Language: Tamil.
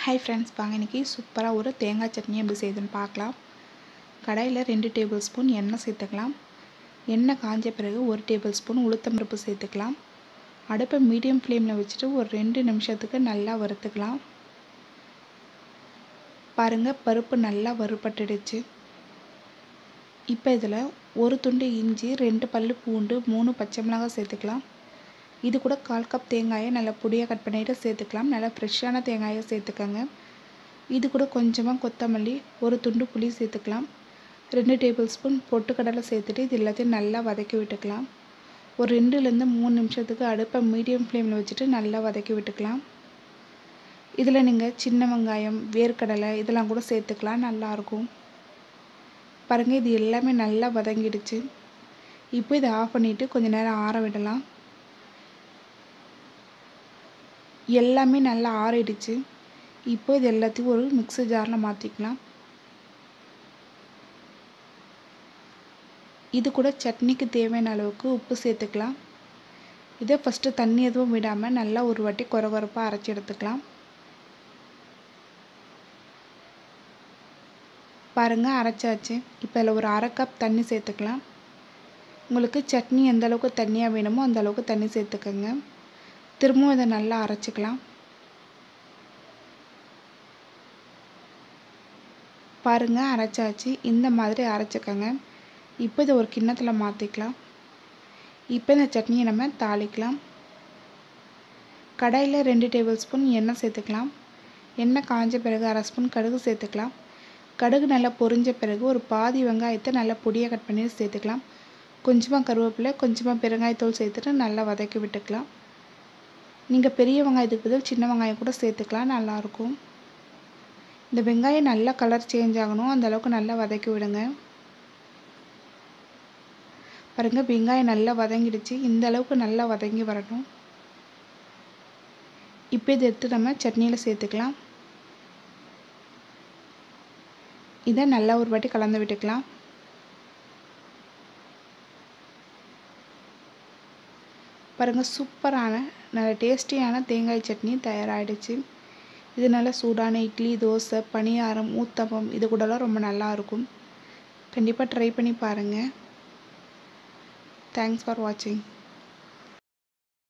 ஹாய் ஃப்ரெண்ட்ஸ் வாங்க இன்றைக்கி சூப்பராக ஒரு தேங்காய் சட்னி எப்படி செய்யுதுன்னு பார்க்கலாம் கடாயில் ரெண்டு டேபிள் ஸ்பூன் எண்ணெய் சேர்த்துக்கலாம் எண்ணெய் காஞ்ச பிறகு ஒரு டேபிள் ஸ்பூன் உளுத்தம்பருப்பு சேர்த்துக்கலாம் அடுப்பை மீடியம் ஃப்ளேமில் வச்சுட்டு ஒரு ரெண்டு நிமிஷத்துக்கு நல்லா வறுத்துக்கலாம் பாருங்கள் பருப்பு நல்லா வறுபட்டுடுச்சு இப்போ இதில் ஒரு துண்டு இஞ்சி ரெண்டு பல் பூண்டு மூணு பச்சை மிளகாய் சேர்த்துக்கலாம் இது கூட கால் கப் தேங்காயை நல்லா பொடியாக கட் பண்ணிவிட்டு சேர்த்துக்கலாம் நல்லா ஃப்ரெஷ்ஷான தேங்காயை சேர்த்துக்கோங்க இது கூட கொஞ்சமாக கொத்தமல்லி ஒரு துண்டு புளி சேர்த்துக்கலாம் ரெண்டு டேபிள் ஸ்பூன் பொட்டுக்கடலை சேர்த்துட்டு இது எல்லாத்தையும் நல்லா வதக்கி விட்டுக்கலாம் ஒரு ரெண்டுலேருந்து மூணு நிமிஷத்துக்கு அடுப்பை மீடியம் ஃப்ளேமில் வச்சுட்டு நல்லா வதக்கி விட்டுக்கலாம் இதில் நீங்கள் சின்ன வெங்காயம் வேர்க்கடலை இதெல்லாம் கூட சேர்த்துக்கலாம் நல்லாயிருக்கும் பாருங்கள் இது எல்லாமே நல்லா வதங்கிடுச்சு இப்போ இதை ஆஃப் பண்ணிவிட்டு கொஞ்சம் நேரம் ஆற விடலாம் எல்லாமே நல்லா ஆறிடுச்சு இப்போ இது எல்லாத்தையும் ஒரு மிக்ஸி ஜாரில் மாற்றிக்கலாம் இது கூட சட்னிக்கு தேவையான அளவுக்கு உப்பு சேர்த்துக்கலாம் இதை ஃபஸ்ட்டு தண்ணி எதுவும் விடாமல் நல்லா ஒரு வாட்டி குறை குறைப்பாக அரைச்சி எடுத்துக்கலாம் பாருங்கள் அரைச்சாச்சு இப்போ இதில் ஒரு அரை கப் தண்ணி சேர்த்துக்கலாம் உங்களுக்கு சட்னி எந்த அளவுக்கு தண்ணியாக வேணுமோ அந்த அளவுக்கு தண்ணி சேர்த்துக்கோங்க திரும்பவும் இதை நல்லா அரைச்சிக்கலாம் பாருங்கள் அரைச்சாச்சு இந்த மாதிரி அரைச்சிக்கோங்க இப்போ இதை ஒரு கிண்ணத்தில் மாற்றிக்கலாம் இப்போ இந்த சட்னியை நம்ம தாளிக்கலாம் கடாயில் ரெண்டு டேபிள் ஸ்பூன் எண்ணெய் சேர்த்துக்கலாம் எண்ணெய் காஞ்ச பிறகு அரை ஸ்பூன் கடுகு சேர்த்துக்கலாம் கடுகு நல்லா பொரிஞ்ச பிறகு ஒரு பாதி வெங்காயத்தை நல்லா பொடியாக கட் பண்ணி சேர்த்துக்கலாம் கொஞ்சமாக கருவேப்பிலை கொஞ்சமாக பெருங்காயத்தூள் சேர்த்துட்டு நல்லா வதக்கி விட்டுக்கலாம் நீங்கள் பெரிய வெங்காயத்துக்கு பதில் சின்ன வெங்காயம் கூட சேர்த்துக்கலாம் நல்லாயிருக்கும் இந்த வெங்காயம் நல்லா கலர் சேஞ்ச் ஆகணும் அந்தளவுக்கு நல்லா வதக்கி விடுங்க பாருங்கள் வெங்காயம் நல்லா வதங்கிடுச்சு இந்த அளவுக்கு நல்லா வதங்கி வரணும் இப்போ இதை எடுத்து நம்ம சட்னியில் சேர்த்துக்கலாம் இதை நல்லா ஒரு வாட்டி கலந்து விட்டுக்கலாம் பாருங்கள் சூப்பரான நல்ல டேஸ்டியான தேங்காய் சட்னி தயாராகிடுச்சு இது நல்லா சூடான இட்லி தோசை பணியாரம் ஊத்தப்பம் இது கூடலாம் ரொம்ப நல்லாயிருக்கும் கண்டிப்பாக ட்ரை பண்ணி பாருங்கள் தேங்க்ஸ் ஃபார் வாட்சிங்